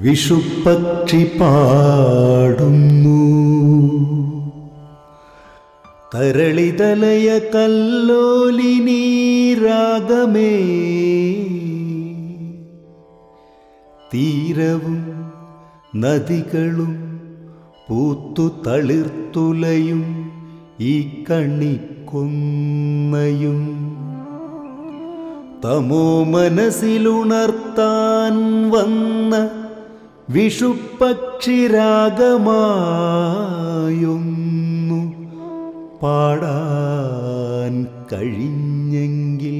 വിഷുപ്പക്ഷി പാടുന്നു തരളിതലയ കല്ലോലിനീ രാഗമേ തീരവും നദികളും പൂത്തു തളിർത്തുലയും ഈ കണിക്കൊന്നയും തമോ മനസ്സിലുണർത്താൻ വന്ന വിഷുപ്പക്ഷിരാഗമായൊന്നു പാടാൻ കഴിഞ്ഞെങ്കിൽ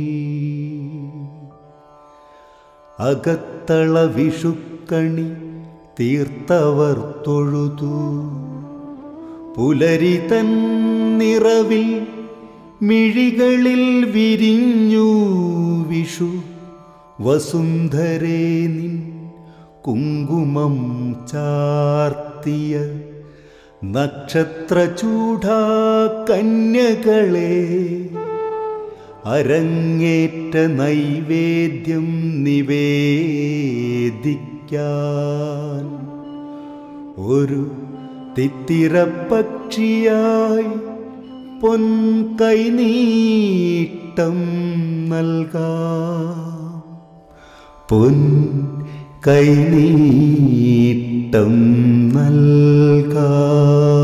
അകത്തള വിഷുക്കണി തീർത്തവർ തൊഴുതു പുലരി തൻ നിറവിൽ മിഴികളിൽ വിരിഞ്ഞു വിഷു വസുന്ധരേ നിൻ കുങ്കുമം ചാർത്തിയ നക്ഷത്രചൂഢാ കന്യകളെ അരങ്ങേറ്റ നൈവേദ്യം നിവേദിക്കാൻ ഒരു തിത്തിരപ്പക്ഷിയായി പൊൻ കൈനീട്ടം നൽകാം പൊൻ കൈനീട്ടം നൽകാം